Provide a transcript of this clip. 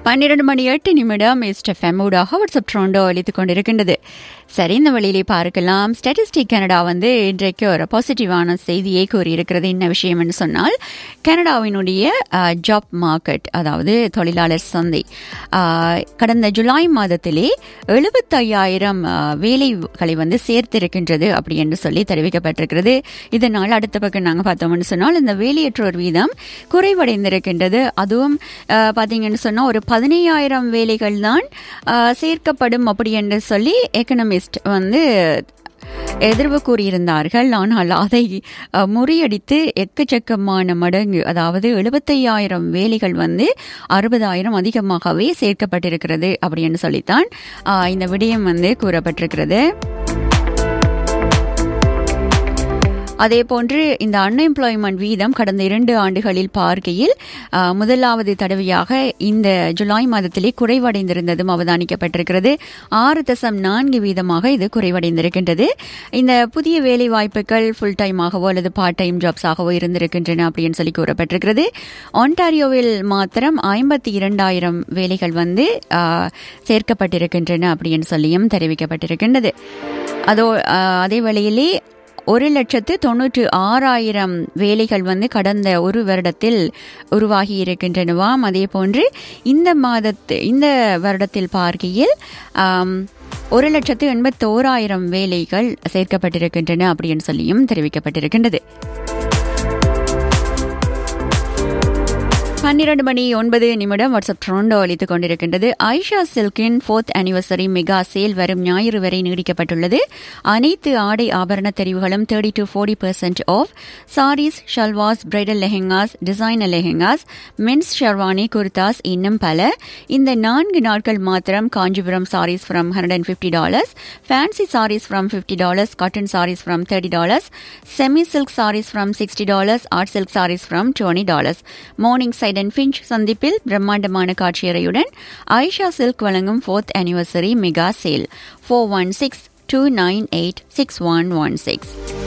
பன்னிரண்டு மணி எட்டு நிமிடம் எஸ்டெஃப்எம் ஊடாக வாட்ஸ்அப் ட்ரோண்டோ அளித்துக் கொண்டிருக்கின்றது சரி இந்த வழியிலே பார்க்கலாம் ஸ்டாட்டிஸ்டிக் கனடா வந்து இன்றைக்கு ஒரு பாசிட்டிவான செய்தியை கூறியிருக்கிறது என்ன விஷயம் என்று சொன்னால் கனடாவினுடைய ஜாப் மார்க்கெட் அதாவது தொழிலாளர் சந்தை அஹ், கடந்த ஜூலை மாதத்திலே எழுபத்தையாயிரம் வேலைகளை வந்து சேர்த்திருக்கின்றது அப்படி என்று சொல்லி தெரிவிக்கப்பட்டிருக்கிறது இதனால் அடுத்த பக்கம் நாங்கள் பார்த்தோம்னு சொன்னால் இந்த வேலையற்றோர் வீதம் குறைவடைந்திருக்கின்றது அதுவும் அஹ், பார்த்தீங்கன்னு சொன்னால் ஒரு பதினையாயிரம் வேலைகள் தான் அஹ், சேர்க்கப்படும் அப்படி என்று சொல்லி எக்கனமிஸ்ட் வந்து எதிர்வு கூறியிருந்தார்கள் ஆனால் அதை அஹ், முறியடித்து எக்கச்சக்கமான மடங்கு அதாவது எழுபத்தையாயிரம் வேலைகள் வந்து அறுபதாயிரம் அதிகமாகவே சேர்க்கப்பட்டிருக்கிறது அப்படின்னு சொல்லித்தான் அஹ், இந்த விடயம் வந்து கூறப்பட்டிருக்கிறது அதே போன்று இந்த அன்எம்ப்ளாய்மெண்ட் வீதம் கடந்த இரண்டு ஆண்டுகளில் பார்க்கையில் அஹ், முதலாவது தடவையாக இந்த ஜூலை மாதத்திலே குறைவடைந்திருந்ததும் அவதானிக்கப்பட்டிருக்கிறது ஆறு தசம் நான்கு வீதமாக இது குறைவடைந்திருக்கின்றது இந்த புதிய வேலை வாய்ப்புகள் ஃபுல் டைமாகவோ அல்லது பார்ட் டைம் ஜாப்ஸாகவோ இருந்திருக்கின்றன அப்படின்னு சொல்லி கூறப்பட்டிருக்கிறது ஒன்டாரியோவில் மாத்திரம் ஐம்பத்தி இரண்டாயிரம் வேலைகள் வந்து அஹ், சேர்க்கப்பட்டிருக்கின்றன அப்படின்னு சொல்லியும் தெரிவிக்கப்பட்டிருக்கின்றது அதோ அஹ், அதே வேளையிலே ஒரு லட்சத்து தொண்ணூற்று ஆறாயிரம் வேலைகள் வந்து கடந்த ஒரு வருடத்தில் உருவாகி இருக்கின்றனவாம் அதே போன்று இந்த மாதத்து இந்த வருடத்தில் பார்க்கையில் ஆம், ஒரு லட்சத்து எண்பத்தோராயிரம் வேலைகள் சேர்க்கப்பட்டிருக்கின்றன அப்படின்னு சொல்லியும் தெரிவிக்கப்பட்டிருக்கின்றது பன்னிரண்டு மணி ஒன்பது நிமிடம் வாட்ஸ்அப் ட்ரோண்டோ அளித்துக் கொண்டிருக்கின்றது ஐஷா சில்கின் ஃபோர்த் அனிவர்சரி மெகா சேல் வரும் ஞாயிறு வரை நீடிக்கப்பட்டுள்ளது அனைத்து ஆடை ஆபரண தெரிவுகளும் thirty to forty percent off saris shalwars bridal lehengas designer lehengas men's sherwani kurtas இன்னும் பல இந்த நான்கு நாட்கள் மாத்திரம் Kanchipuram saris from hundred and fifty dollars fancy saris from fifty dollars cotton saris from thirty dollars semi silk saris from sixty dollars art silk saris from twenty dollars Morningside and Finch சந்திப்பில் பிரம்மாண்டமான காட்சியறையுடன் Aisha silk வழங்கும் fourth anniversary mega sale four one six two nine eight six one one six